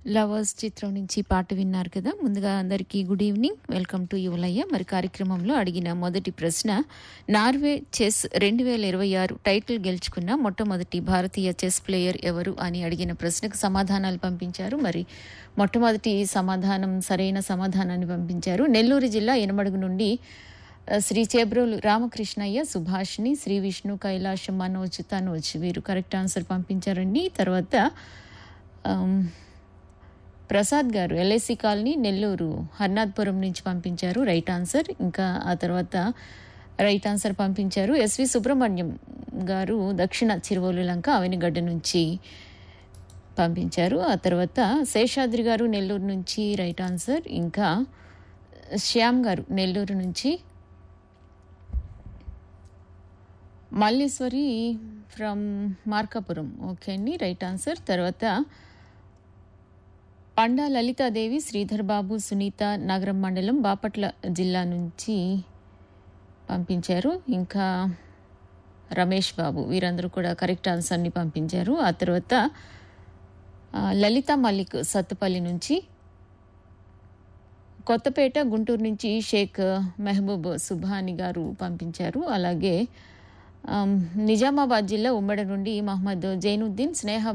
lovers చిత్రం నుంచి పాట విన్నారు కదా ముందుగా అందరికీ గుడ్ ఈవినింగ్ వెల్కమ్ టు యువలయ్య మరి కార్యక్రమంలో అడిగిన మొదటి ప్రశ్న నార్వే చెస్ రెండు వేల ఇరవై ఆరు టైటిల్ గెలుచుకున్న మొట్టమొదటి భారతీయ చెస్ ప్లేయర్ ఎవరు అని అడిగిన ప్రశ్నకు సమాధానాలు పంపించారు మరి మొట్టమొదటి సమాధానం సరైన సమాధానాన్ని పంపించారు నెల్లూరు జిల్లా ఎనమడుగు నుండి ఆ, శ్రీ చేబ్రోలు రామకృష్ణయ్య సుభాష్ని శ్రీ విష్ణు కైలాష్ మనోజ్ తనోజ్ వీరు కరెక్ట్ ఆన్సర్ పంపించారండి తర్వాత ఆమ్, ప్రసాద్ గారు ఎల్ఐసి కాలనీ నెల్లూరు హర్నాథ్పురం నుంచి పంపించారు రైట్ ఆన్సర్ ఇంకా ఆ తర్వాత రైట్ ఆన్సర్ పంపించారు ఎస్వి సుబ్రహ్మణ్యం గారు దక్షిణ చిరువోలు లంక అవనిగడ్డ నుంచి పంపించారు ఆ తర్వాత శేషాద్రి గారు నెల్లూరు నుంచి రైట్ ఆన్సర్ ఇంకా శ్యామ్ గారు నెల్లూరు నుంచి మల్లేశ్వరి ఫ్రమ్ మార్కాపురం ఓకే అండి రైట్ ఆన్సర్ తర్వాత పండా లలితాదేవి శ్రీధర్ బాబు సునీత నగరం మండలం బాపట్ల జిల్లా నుంచి పంపించారు ఇంకా రమేష్ బాబు వీరందరూ కూడా కరెక్ట్ ఆన్సర్ని పంపించారు ఆ తర్వాత ఆ, లలిత మలిక్ సత్తుపల్లి నుంచి కొత్తపేట గుంటూరు నుంచి షేక్ మెహబూబ్ సుభాని గారు పంపించారు అలాగే ఆమ్, నిజామాబాద్ జిల్లా ఉమ్మడి నుండి మహమ్మద్ జైనుద్దీన్ స్నేహ